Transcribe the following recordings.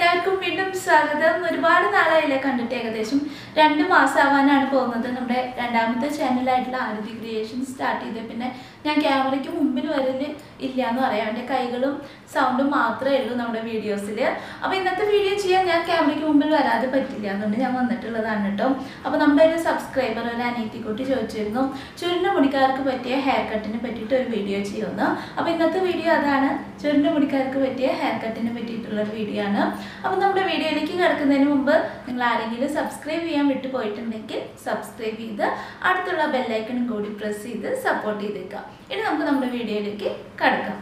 എല്ലാവർക്കും വീണ്ടും സ്വാഗതം ഒരുപാട് നാളായില്ലേ കണ്ടിട്ട് ഏകദേശം രണ്ട് മാസം ആവാനാണ് പോകുന്നത് നമ്മുടെ രണ്ടാമത്തെ ചാനലായിട്ടുള്ള ആരതി ക്രിയേഷൻ സ്റ്റാർട്ട് ചെയ്ത് പിന്നെ ഞാൻ ക്യാമറയ്ക്ക് മുമ്പിൽ വരല് ഇല്ല എന്ന് പറയാം എൻ്റെ കൈകളും സൗണ്ടും മാത്രമേ ഉള്ളൂ നമ്മുടെ വീഡിയോസിൽ അപ്പോൾ ഇന്നത്തെ വീഡിയോ ചെയ്യാൻ ഞാൻ ക്യാമറയ്ക്ക് മുമ്പിൽ വരാതെ പറ്റില്ല അതുകൊണ്ട് ഞാൻ വന്നിട്ടുള്ളതാണ് കേട്ടോ അപ്പോൾ നമ്മുടെ ഒരു സബ്സ്ക്രൈബർ ഒരു അനീത്തിക്കുട്ടി ചോദിച്ചിരുന്നു ചുരുണ്ട മുടിക്കാർക്ക് പറ്റിയ ഹെയർ കട്ടിനെ പറ്റിയിട്ട് ഒരു വീഡിയോ ചെയ്യുന്നു അപ്പോൾ ഇന്നത്തെ വീഡിയോ അതാണ് ചുരുണ്ട മുടിക്കാർക്ക് പറ്റിയ ഹെയർ കട്ടിനെ പറ്റിയിട്ടുള്ള ഒരു വീഡിയോ ആണ് അപ്പോൾ നമ്മുടെ വീഡിയോയിലേക്ക് കിടക്കുന്നതിന് മുമ്പ് നിങ്ങൾ ആരെങ്കിലും സബ്സ്ക്രൈബ് ചെയ്യാൻ വിട്ടു പോയിട്ടുണ്ടെങ്കിൽ സബ്സ്ക്രൈബ് ചെയ്ത് അടുത്തുള്ള ബെല്ലൈക്കണും കൂടി പ്രസ് ചെയ്ത് സപ്പോർട്ട് ചെയ്തേക്കാം ഇനി നമുക്ക് നമ്മുടെ വീഡിയോയിലേക്ക് കിടക്കാം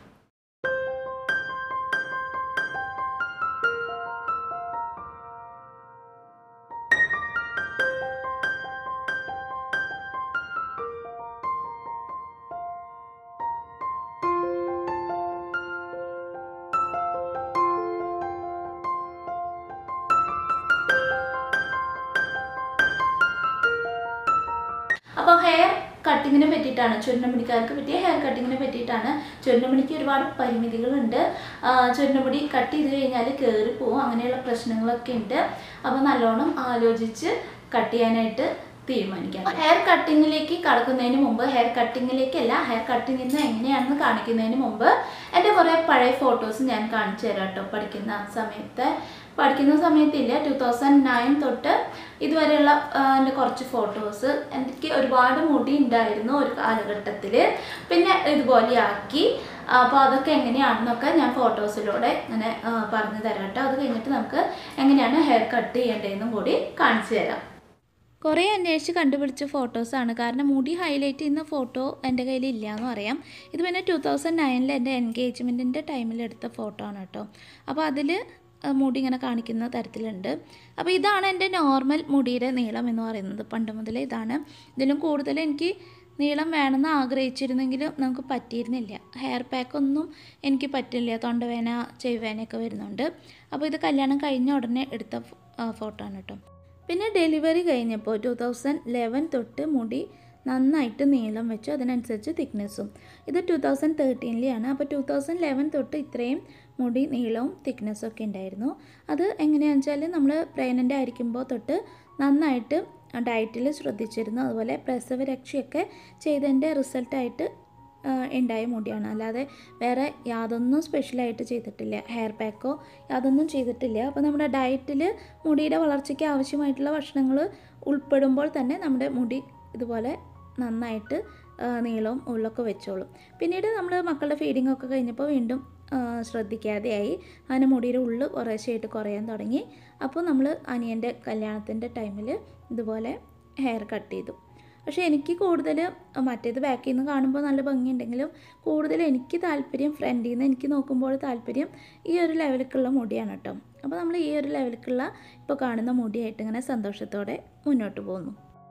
അപ്പോൾ ഹെയർ കട്ടിങ്ങിനെ പറ്റിയിട്ടാണ് ചുരുണ്ടമുടിക്കാർക്ക് പറ്റിയ ഹെയർ കട്ടിങ്ങിനെ പറ്റിയിട്ടാണ് ചുരുണ്ടമുടിക്ക് ഒരുപാട് പരിമിതികളുണ്ട് ആ, ചുരുണ്ടമുടി കട്ട് ചെയ്ത് കഴിഞ്ഞാൽ കയറി പോവും അങ്ങനെയുള്ള പ്രശ്നങ്ങളൊക്കെ ഉണ്ട് അപ്പോൾ നല്ലോണം ആലോചിച്ച് കട്ട് ചെയ്യാനായിട്ട് തീരുമാനിക്കാം ഹെയർ കട്ടിങ്ങിലേക്ക് കടക്കുന്നതിന് മുമ്പ് ഹെയർ കട്ടിങ്ങിലേക്കല്ല ഹെയർ കട്ടിങ് ഇന്ന് എങ്ങനെയാണെന്ന് കാണിക്കുന്നതിന് മുമ്പ് എൻ്റെ കുറേ പഴയ ഫോട്ടോസ് ഞാൻ കാണിച്ചു തരാം കേട്ടോ പഠിക്കുന്ന സമയത്ത് പഠിക്കുന്ന സമയത്തില്ല ടു തൗസൻഡ് നയൻ തൊട്ട് ഇതുവരെയുള്ള ആ, എൻ്റെ കുറച്ച് ഫോട്ടോസ് എനിക്ക് ഒരുപാട് മുടി ഉണ്ടായിരുന്നു ഒരു കാലഘട്ടത്തിൽ പിന്നെ ഇതുപോലെ ആക്കി അപ്പോൾ അതൊക്കെ എങ്ങനെയാണെന്നൊക്കെ ഞാൻ ഫോട്ടോസിലൂടെ ഇങ്ങനെ ആ, പറഞ്ഞു തരാം കേട്ടോ അത് കഴിഞ്ഞിട്ട് നമുക്ക് എങ്ങനെയാണ് ഹെയർ കട്ട് ചെയ്യേണ്ടതെന്നും കൂടി കാണിച്ചു തരാം കുറേ അന്വേഷിച്ച് കണ്ടുപിടിച്ച ഫോട്ടോസാണ് കാരണം മുടി ഹൈലൈറ്റ് ചെയ്യുന്ന ഫോട്ടോ എൻ്റെ കയ്യിൽ ഇല്ല എന്ന് പറയാം ഇത് പിന്നെ ടു തൗസൻഡ് നയനിൽ എൻ്റെ എൻഗേജ്മെൻറ്റിൻ്റെ ടൈമിൽ എടുത്ത ഫോട്ടോ ആണ് കേട്ടോ അപ്പോൾ അതിൽ മുടി ഇങ്ങനെ കാണിക്കുന്ന തരത്തിലുണ്ട് അപ്പോൾ ഇതാണ് എൻ്റെ നോർമൽ മുടിയുടെ നീളം എന്ന് പറയുന്നത് പണ്ട് മുതലേ ഇതാണ് ഇതിലും കൂടുതൽ എനിക്ക് നീളം വേണമെന്ന് ആഗ്രഹിച്ചിരുന്നെങ്കിലും നമുക്ക് പറ്റിയിരുന്നില്ല ഹെയർ പാക്കൊന്നും എനിക്ക് പറ്റില്ല തൊണ്ടവേന ചെവിവേനയൊക്കെ വരുന്നുണ്ട് അപ്പോൾ ഇത് കല്യാണം കഴിഞ്ഞ ഉടനെ എടുത്ത ഫോട്ടോ ആണ് കേട്ടോ പിന്നെ ഡെലിവറി കഴിഞ്ഞപ്പോൾ ടു തൗസൻഡ് ലെവൻ തൊട്ട് മുടി നന്നായിട്ട് നീളം വെച്ചു അതിനനുസരിച്ച് തിക്നെസ്സും ഇത് ടു തൗസൻഡ് തേർട്ടീനിലെയാണ് അപ്പോൾ ടു തൗസൻഡ് ലെവൻ തൊട്ട് ഇത്രയും മുടി നീളവും തിക്നെസ്സും ഒക്കെ ഉണ്ടായിരുന്നു അത് എങ്ങനെയാണെന്ന് വെച്ചാൽ നമ്മൾ പ്രഗ്നൻ്റ് ആയിരിക്കുമ്പോൾ തൊട്ട് നന്നായിട്ട് ഡയറ്റിൽ ശ്രദ്ധിച്ചിരുന്നു അതുപോലെ പ്രസവരക്ഷയൊക്കെ ചെയ്തതിൻ്റെ റിസൾട്ടായിട്ട് ഉണ്ടായ മുടിയാണ് അല്ലാതെ വേറെ യാതൊന്നും സ്പെഷ്യലായിട്ട് ചെയ്തിട്ടില്ല ഹെയർ പാക്കോ യാതൊന്നും ചെയ്തിട്ടില്ല അപ്പോൾ നമ്മുടെ ഡയറ്റിൽ മുടിയുടെ വളർച്ചയ്ക്ക് ആവശ്യമായിട്ടുള്ള ഭക്ഷണങ്ങൾ ഉൾപ്പെടുമ്പോൾ തന്നെ നമ്മുടെ മുടി ഇതുപോലെ നന്നായിട്ട് ആ, നീളവും ഉള്ളൊക്കെ വെച്ചോളും പിന്നീട് നമ്മൾ മക്കളുടെ ഫീഡിംഗ് ഒക്കെ കഴിഞ്ഞപ്പോൾ വീണ്ടും ആ, ശ്രദ്ധിക്കാതെയായി അങ്ങനെ മുടിയുടെ ഉള്ളു കുറേശ്ശെയായിട്ട് കുറയാൻ തുടങ്ങി അപ്പോൾ നമ്മൾ അനിയൻ്റെ കല്യാണത്തിൻ്റെ ടൈമിൽ ഇതുപോലെ ഹെയർ കട്ട് ചെയ്തു പക്ഷേ എനിക്ക് കൂടുതൽ മറ്റേത് ബാക്കിൽ നിന്ന് കാണുമ്പോൾ നല്ല ഭംഗിയുണ്ടെങ്കിലും കൂടുതൽ എനിക്ക് താല്പര്യം ഫ്രണ്ടിൽ നിന്ന് എനിക്ക് നോക്കുമ്പോൾ താല്പര്യം ഈ ഒരു ലെവലിലേക്കുള്ള മുടിയാണ് കേട്ടോ അപ്പോൾ നമ്മൾ ഈ ഒരു ലെവലിലേക്കുള്ള ഇപ്പോൾ കാണുന്ന മുടിയായിട്ട് ഇങ്ങനെ സന്തോഷത്തോടെ മുന്നോട്ട് പോകുന്നു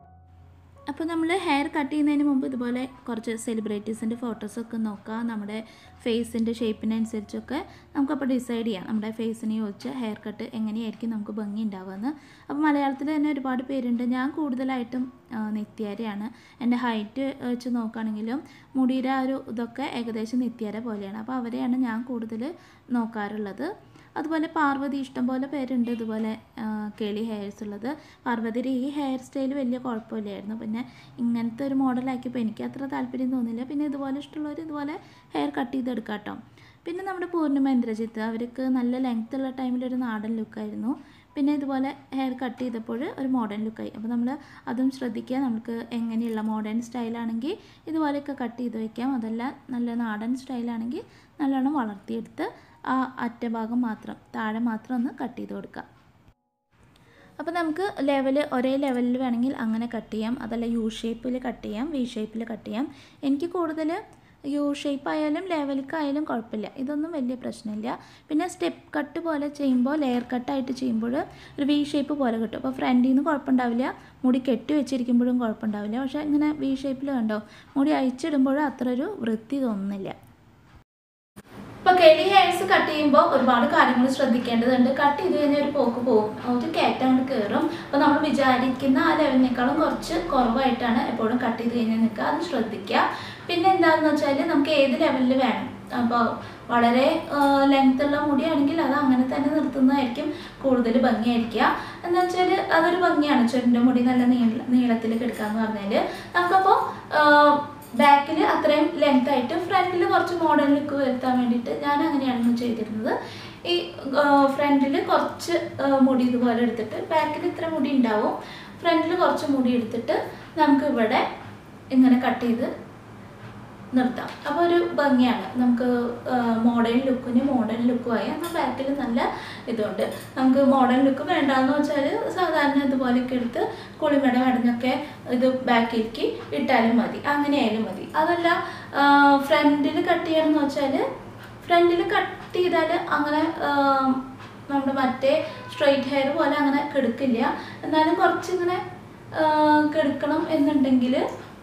അപ്പോൾ നമ്മൾ ഹെയർ കട്ട് ചെയ്യുന്നതിന് മുമ്പ് ഇതുപോലെ കുറച്ച് സെലിബ്രിറ്റീസിൻ്റെ ഫോട്ടോസൊക്കെ നോക്കുക നമ്മുടെ ഫേസിൻ്റെ ഷേപ്പിനനുസരിച്ചൊക്കെ നമുക്കപ്പോൾ ഡിസൈഡ് ചെയ്യാം നമ്മുടെ ഫേസിന് യോജിച്ച ഹെയർ കട്ട് എങ്ങനെയായിരിക്കും നമുക്ക് ഭംഗി ഉണ്ടാവുകയെന്ന് അപ്പോൾ മലയാളത്തിൽ തന്നെ ഒരുപാട് പേരുണ്ട് ഞാൻ കൂടുതലായിട്ടും ആ, നിത്യാരയാണ് എൻ്റെ ഹൈറ്റ് വെച്ച് നോക്കുകയാണെങ്കിലും മുടിയുടെ ആ ഒരു ഇതൊക്കെ ഏകദേശം നിത്യാര പോലെയാണ് അപ്പോൾ അവരെയാണ് ഞാൻ കൂടുതൽ നോക്കാറുള്ളത് അതുപോലെ പാർവതി ഇഷ്ടംപോലെ പേരുണ്ട് ഇതുപോലെ ആ, കേളി ഹെയർസ് ഉള്ളത് പാർവതിയുടെ ഈ ഹെയർ സ്റ്റൈൽ വലിയ കുഴപ്പമില്ലായിരുന്നു പിന്നെ ഇങ്ങനത്തെ ഒരു മോഡലാക്കിയപ്പോൾ എനിക്ക് അത്ര താല്പര്യം തോന്നില്ല പിന്നെ ഇതുപോലെ ഇഷ്ടമുള്ളവർ ഇതുപോലെ ഹെയർ കട്ട് ചെയ്തെടുക്കാം കേട്ടോ പിന്നെ നമ്മുടെ പൂർണ്ണിമ ഇന്ദ്രജിത്ത് അവർക്ക് നല്ല ലെങ്ത് ഉള്ള ടൈമിൽ ഒരു നാടൻ ലുക്കായിരുന്നു പിന്നെ ഇതുപോലെ ഹെയർ കട്ട് ചെയ്തപ്പോൾ ഒരു മോഡേൺ ലുക്കായി അപ്പോൾ നമ്മൾ അതും ശ്രദ്ധിക്കുക നമുക്ക് എങ്ങനെയുള്ള മോഡേൺ സ്റ്റൈലാണെങ്കിൽ ഇതുപോലെയൊക്കെ കട്ട് ചെയ്ത് വയ്ക്കാം അതല്ല നല്ല നാടൻ സ്റ്റൈലാണെങ്കിൽ നല്ലോണം വളർത്തിയെടുത്ത് ആ അറ്റഭാഗം മാത്രം താഴെ മാത്രം ഒന്ന് കട്ട് ചെയ്ത് കൊടുക്കാം അപ്പോൾ നമുക്ക് ലെവൽ ഒരേ ലെവലിൽ വേണമെങ്കിൽ അങ്ങനെ കട്ട് ചെയ്യാം അതല്ല യു ഷേപ്പിൽ കട്ട് ചെയ്യാം വി ഷേപ്പിൽ കട്ട് ചെയ്യാം എനിക്ക് കൂടുതൽ യു ഷേപ്പ് ആയാലും ലെവലിക്കായാലും കുഴപ്പമില്ല ഇതൊന്നും വലിയ പ്രശ്നമില്ല പിന്നെ സ്റ്റെപ്പ് കട്ട് പോലെ ചെയ്യുമ്പോൾ ലെയർ കട്ടായിട്ട് ചെയ്യുമ്പോൾ ഒരു വി ഷേപ്പ് പോലെ കിട്ടും അപ്പോൾ ഫ്രണ്ടിൽ നിന്ന് കുഴപ്പമുണ്ടാവില്ല മുടി കെട്ടി വെച്ചിരിക്കുമ്പോഴും കുഴപ്പമുണ്ടാവില്ല പക്ഷേ ഇങ്ങനെ വി ഷേപ്പിൽ കണ്ടോ മുടി അയച്ചിടുമ്പോഴും അത്ര ഒരു വൃത്തി തോന്നുന്നില്ല ഇപ്പൊ കെളി ഹെയർസ് കട്ട് ചെയ്യുമ്പോൾ ഒരുപാട് കാര്യങ്ങൾ ശ്രദ്ധിക്കേണ്ടതുണ്ട് കട്ട് ചെയ്ത് കഴിഞ്ഞാൽ ഒരു പോക്ക് പോകും ഒരു കയറ്റം കൊണ്ട് കയറും അപ്പോൾ നമ്മൾ വിചാരിക്കുന്ന ആ ലെവലിനേക്കാളും കുറച്ച് കുറവായിട്ടാണ് എപ്പോഴും കട്ട് ചെയ്ത് കഴിഞ്ഞാൽ നിൽക്കുക അത് ശ്രദ്ധിക്കുക പിന്നെ എന്താണെന്ന് വെച്ചാൽ നമുക്ക് ഏത് ലെവലിൽ വേണം അപ്പോൾ വളരെ ലെങ്ത് ഉള്ള മുടിയാണെങ്കിൽ അത് അങ്ങനെ തന്നെ നിർത്തുന്നതായിരിക്കും കൂടുതൽ ഭംഗിയായിരിക്കുക എന്താ വെച്ചാൽ അതൊരു ഭംഗിയാണ് ചുരുണ്ട മുടി നല്ല നീള നീളത്തിൽ കിടക്കാന്ന് പറഞ്ഞാൽ നമുക്കപ്പോൾ ബാക്കിൽ അത്രയും ലെങ്ത് ആയിട്ട് ഫ്രണ്ടിൽ കുറച്ച് മോഡൽ ലുക്ക് വരുത്താൻ വേണ്ടിയിട്ട് ഞാൻ അങ്ങനെയാണ് ചെയ്തിരുന്നത് ഈ ഫ്രണ്ടിൽ കുറച്ച് ആ, മുടി ഇതുപോലെ എടുത്തിട്ട് ബാക്കിൽ ഇത്ര മുടി ഉണ്ടാവും ഫ്രണ്ടിൽ കുറച്ച് മുടി എടുത്തിട്ട് നമുക്ക് ഇവിടെ ഇങ്ങനെ കട്ട് ചെയ്ത് നിർത്താം അപ്പോൾ ഒരു ഭംഗിയാണ് നമുക്ക് മോഡേൺ ലുക്കിന് മോഡേൺ ലുക്കുമായി എന്നാൽ ബാക്കിൽ നല്ല ഇതുണ്ട് നമുക്ക് മോഡേൺ ലുക്ക് വേണ്ടാന്ന് വെച്ചാൽ സാധാരണ ഇതുപോലെയൊക്കെ എടുത്ത് കുളിമട മടങ്ങൊക്കെ ഇത് ബാക്കിലേക്ക് ഇട്ടാലും മതി അങ്ങനെ ആയാലും മതി അതല്ല ഫ്രണ്ടിൽ കട്ട് ചെയ്യണമെന്ന് വെച്ചാൽ ഫ്രണ്ടിൽ കട്ട് ചെയ്താൽ അങ്ങനെ ആ, നമ്മുടെ മറ്റേ സ്ട്രെയിറ്റ് ഹെയർ പോലെ അങ്ങനെ കെടുക്കില്ല എന്നാലും കുറച്ചിങ്ങനെ ആ, കെടുക്കണം എന്നുണ്ടെങ്കിൽ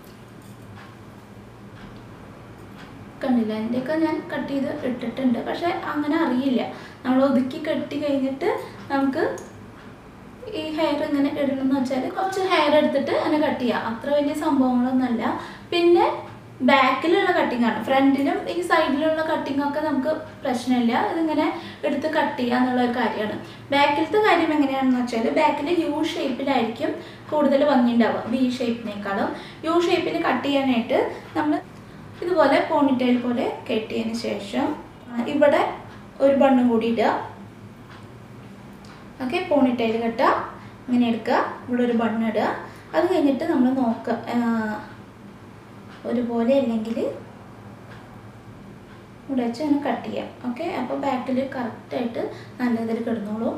കണ്ടില്ല എൻ്റെയൊക്കെ ഞാൻ കട്ട് ചെയ്ത് ഇട്ടിട്ടുണ്ട് പക്ഷെ അങ്ങനെ അറിയില്ല നമ്മൾ ഒതുക്കി കെട്ടി കഴിഞ്ഞിട്ട് നമുക്ക് ഈ ഹെയർ ഇങ്ങനെ ഇടണമെന്ന് വെച്ചാൽ കുറച്ച് ഹെയർ എടുത്തിട്ട് അങ്ങനെ കട്ട് ചെയ്യാം അത്ര വലിയ സംഭവങ്ങളൊന്നുമല്ല പിന്നെ ബാക്കിലുള്ള കട്ടിംഗ് ആണ് ഫ്രണ്ടിലും ഈ സൈഡിലുള്ള കട്ടിംഗ് ഒക്കെ നമുക്ക് പ്രശ്നമില്ല ഇതിങ്ങനെ എടുത്ത് കട്ട് ചെയ്യുക എന്നുള്ള ഒരു കാര്യമാണ് ബാക്കിലത്തെ കാര്യം എങ്ങനെയാണെന്ന് വെച്ചാൽ ബാക്കിൽ യു ഷേപ്പിലായിരിക്കും കൂടുതൽ ഭംഗി ഉണ്ടാവുക വി ഷേപ്പിനേക്കാളും യു ഷേപ്പിൽ കട്ട് ചെയ്യാനായിട്ട് നമ്മൾ ഇതുപോലെ പോണിറ്റെയിൽ പോലെ കെട്ടിയതിന് ശേഷം ആ, ഇവിടെ ഒരു ബണ്ണും കൂടി ഇടുക ഓക്കെ പോണിറ്റെയിൽ കെട്ടുക ഇങ്ങനെ എടുക്കുക ഇവിടെ ഒരു ബണ്ണ് ഇടുക അത് കഴിഞ്ഞിട്ട് നമ്മൾ നോക്കുക ആ, ഒരുപോലെ അല്ലെങ്കിൽ ഇവിടെ വെച്ച് അങ്ങനെ കട്ട് ചെയ്യാം ഓക്കെ അപ്പോൾ ബാക്കിൽ കറക്റ്റായിട്ട് നല്ല ഇതിൽ കിടന്നോളൂ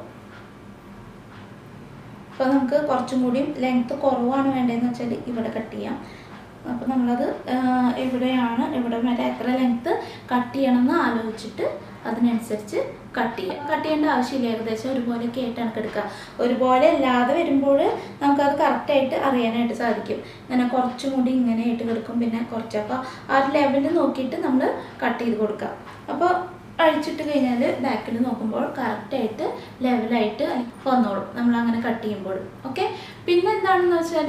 അപ്പോൾ നമുക്ക് കുറച്ചും കൂടി ലെങ്ത്ത് കുറവാണ് വേണ്ടതെന്ന് വെച്ചാൽ ഇവിടെ കട്ട് ചെയ്യാം അപ്പോൾ നമ്മളത് ആ, എവിടെയാണ് എവിടെ വരെ എത്ര ലെങ്ത്ത് കട്ട് ചെയ്യണമെന്ന് ആലോചിച്ചിട്ട് അതിനനുസരിച്ച് കട്ട് ചെയ്യാം കട്ട് ചെയ്യേണ്ട ആവശ്യമില്ല ഏകദേശം ഒരുപോലെയൊക്കെ ആയിട്ടാണ് എടുക്കുക ഒരുപോലെ അല്ലാതെ വരുമ്പോൾ നമുക്കത് കറക്റ്റായിട്ട് അറിയാനായിട്ട് സാധിക്കും ഇങ്ങനെ കുറച്ചും കൂടി ഇങ്ങനെ ആയിട്ട് കിടക്കും പിന്നെ കുറച്ചപ്പോൾ ആ ഒരു ലെവലിൽ നോക്കിയിട്ട് നമ്മൾ കട്ട് ചെയ്ത് കൊടുക്കുക അപ്പോൾ അഴിച്ചിട്ട് കഴിഞ്ഞാൽ ബാക്കിൽ നോക്കുമ്പോൾ കറക്റ്റായിട്ട് ലെവലായിട്ട് വന്നോളും നമ്മൾ അങ്ങനെ കട്ട് ചെയ്യുമ്പോൾ ഓക്കെ പിന്നെ എന്താണെന്ന് വെച്ചാൽ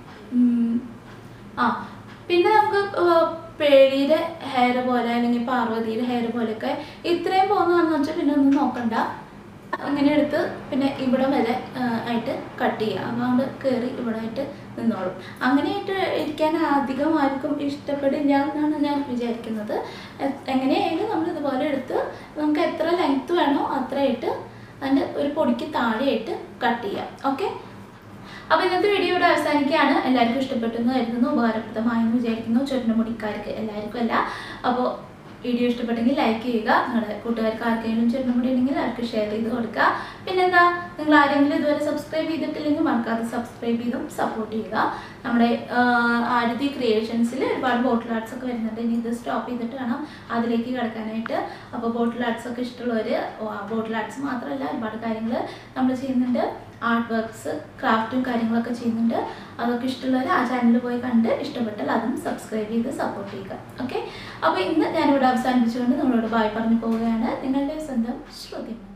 ആ പിന്നെ നമുക്ക് ഏർ പേളിയുടെ ഹെയർ പോലെ അല്ലെങ്കിൽ പാർവതിയുടെ ഹെയർ പോലെയൊക്കെ ഇത്രയും പോകുന്നതാണെന്ന് വെച്ചാൽ പിന്നെ ഒന്നും നോക്കണ്ട അങ്ങനെ എടുത്ത് പിന്നെ ഇവിടെ വരെ ആ, ആയിട്ട് കട്ട് ചെയ്യുക അതുകൊണ്ട് കയറി ഇവിടെ ആയിട്ട് നിന്നോളും അങ്ങനെയായിട്ട് ഇരിക്കാൻ അധികം ആർക്കും ഇഷ്ടപ്പെടില്ല എന്നാണ് ഞാൻ വിചാരിക്കുന്നത് എ- എങ്ങനെയായാലും നമ്മൾ ഇതുപോലെ എടുത്ത് നമുക്ക് എത്ര ലെങ്ത് വേണോ അത്രയായിട്ട് അതിൻ്റെ ഒരു പൊടിക്ക് താഴെയായിട്ട് കട്ട് ചെയ്യാം ഓക്കെ അപ്പോൾ ഇന്നത്തെ വീഡിയോ ഇവിടെ അവസാനിക്കുകയാണ് എല്ലാവർക്കും ഇഷ്ടപ്പെട്ടു എന്ന് കരുതുന്നു ഉപകാരപ്രദമായെന്ന് വിചാരിക്കുന്നു ചുരുണ്ടമുടിക്കാർക്ക് എല്ലാവർക്കും അല്ല അപ്പോൾ വീഡിയോ ഇഷ്ടപ്പെട്ടെങ്കിൽ ലൈക്ക് ചെയ്യുക നിങ്ങളുടെ കൂട്ടുകാർക്ക് ആർക്കെങ്കിലും ചുരുണ്ടമുടി ഉണ്ടെങ്കിൽ അവർക്ക് ഷെയർ ചെയ്ത് കൊടുക്കുക പിന്നെന്താ നിങ്ങൾ ആരെങ്കിലും ഇതുവരെ സബ്സ്ക്രൈബ് ചെയ്തിട്ടില്ലെങ്കിൽ മറക്കാതെ സബ്സ്ക്രൈബ് ചെയ്തും സപ്പോർട്ട് ചെയ്യുക നമ്മുടെ ആഹ്, ആരതി ക്രിയേഷൻസിൽ ഒരുപാട് ബോട്ടിൽ ആർട്സ് ഒക്കെ വരുന്നുണ്ട് ഇനി ഇത് സ്റ്റോപ്പ് ചെയ്തിട്ട് വേണം അതിലേക്ക് കിടക്കാനായിട്ട് അപ്പോൾ ബോട്ടിൽ ആർട്സ് ഒക്കെ ഇഷ്ടമുള്ളവർ ബോട്ടിൽ ആർട്സ് മാത്രമല്ല ഒരുപാട് കാര്യങ്ങൾ നമ്മൾ ചെയ്യുന്നുണ്ട് ആർട്ട് വർക്ക്സ് ക്രാഫ്റ്റും കാര്യങ്ങളൊക്കെ ചെയ്യുന്നുണ്ട് അതൊക്കെ ഇഷ്ടമുള്ളവർ ആ ചാനലിൽ പോയി കണ്ട് ഇഷ്ടപ്പെട്ടാൽ അതും സബ്സ്ക്രൈബ് ചെയ്ത് സപ്പോർട്ട് ചെയ്യുക ഓക്കെ അപ്പോൾ ഇന്ന് ഞാനിവിടെ അവസാനിപ്പിച്ചുകൊണ്ട് നിങ്ങളോട് ബായ് പറഞ്ഞു പോവുകയാണ് നിങ്ങളുടെ സ്വന്തം ശ്രുതി